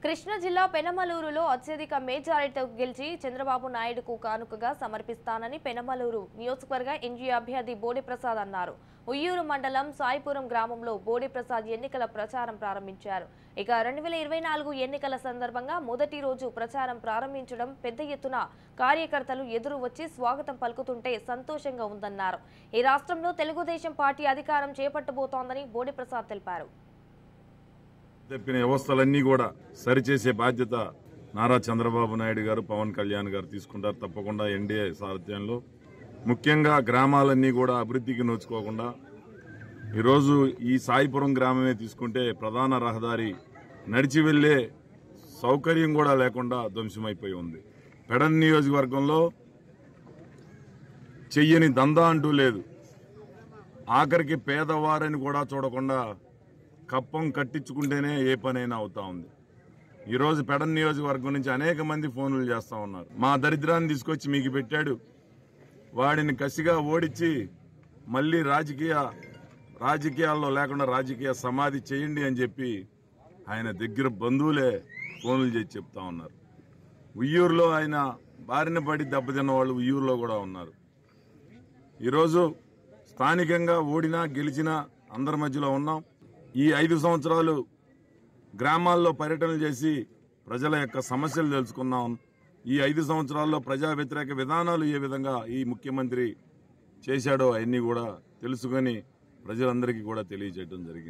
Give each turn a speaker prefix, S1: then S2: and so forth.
S1: కృష్ణా జిల్లా పెనమలూరులో అత్యధిక మెజారిటీతో గెలిచి చంద్రబాబు నాయుడుకు కానుకగా సమర్పిస్తానని పెనమలూరు నియోజకవర్గ ఎన్జీ అభ్యర్థి బోడి ప్రసాద్ అన్నారు ఉయ్యూరు మండలం సాయిపురం గ్రామంలో బోడి ప్రసాద్ ఎన్నికల ప్రచారం ప్రారంభించారు ఇక రెండు వేల ఇరవై నాలుగు ఎన్నికల సందర్భంగా మొదటి రోజు ప్రచారం ప్రారంభించడం పెద్ద ఎత్తున కార్యకర్తలు ఎదురు వచ్చి స్వాగతం పలుకుతుంటే సంతోషంగా ఉందన్నారు ఈ రాష్ట్రంలో తెలుగుదేశం పార్టీ అధికారం చేపట్టబోతోందని బోడి ప్రసాద్ తెలిపారు
S2: చెప్పిన వ్యవస్థలన్నీ కూడా సరిచేసే బాధ్యత నారా చంద్రబాబు నాయుడు గారు పవన్ కళ్యాణ్ గారు తీసుకుంటారు తప్పకుండా ఎన్డీఏ సారథ్యంలో ముఖ్యంగా గ్రామాలన్నీ కూడా అభివృద్ధికి నోచుకోకుండా ఈరోజు ఈ సాయిపురం గ్రామమే తీసుకుంటే ప్రధాన రహదారి నడిచి వెళ్లే సౌకర్యం కూడా లేకుండా ధ్వంసమైపోయి ఉంది పెడన్ నియోజకవర్గంలో చెయ్యని దందా అంటూ లేదు ఆఖరికి పేదవారని కూడా చూడకుండా కప్పం కట్టించుకుంటేనే ఏ పనైనా అవుతా ఉంది ఈరోజు పెడన్ నియోజకవర్గం నుంచి అనేక మంది ఫోన్లు చేస్తా ఉన్నారు మా దరిద్రాన్ని తీసుకొచ్చి మీకు పెట్టాడు వాడిని కసిగా ఓడించి మళ్ళీ రాజకీయ రాజకీయాల్లో లేకుండా రాజకీయ సమాధి చేయండి అని చెప్పి ఆయన దగ్గర బంధువులే ఫోన్లు చేసి చెప్తా ఉన్నారు ఉయ్యూరులో ఆయన బారిన పడి దెబ్బతిన్న వాళ్ళు ఉయ్యూరులో కూడా ఉన్నారు ఈరోజు స్థానికంగా ఓడినా గెలిచినా అందరి మధ్యలో ఉన్నాం ఈ ఐదు సంవత్సరాలు గ్రామాల్లో పర్యటనలు చేసి ప్రజల యొక్క సమస్యలు తెలుసుకున్నాం ఈ ఐదు సంవత్సరాల్లో ప్రజా వ్యతిరేక విధానాలు ఏ విధంగా ఈ ముఖ్యమంత్రి చేశాడో అవన్నీ కూడా తెలుసుకొని ప్రజలందరికీ కూడా తెలియజేయడం జరిగింది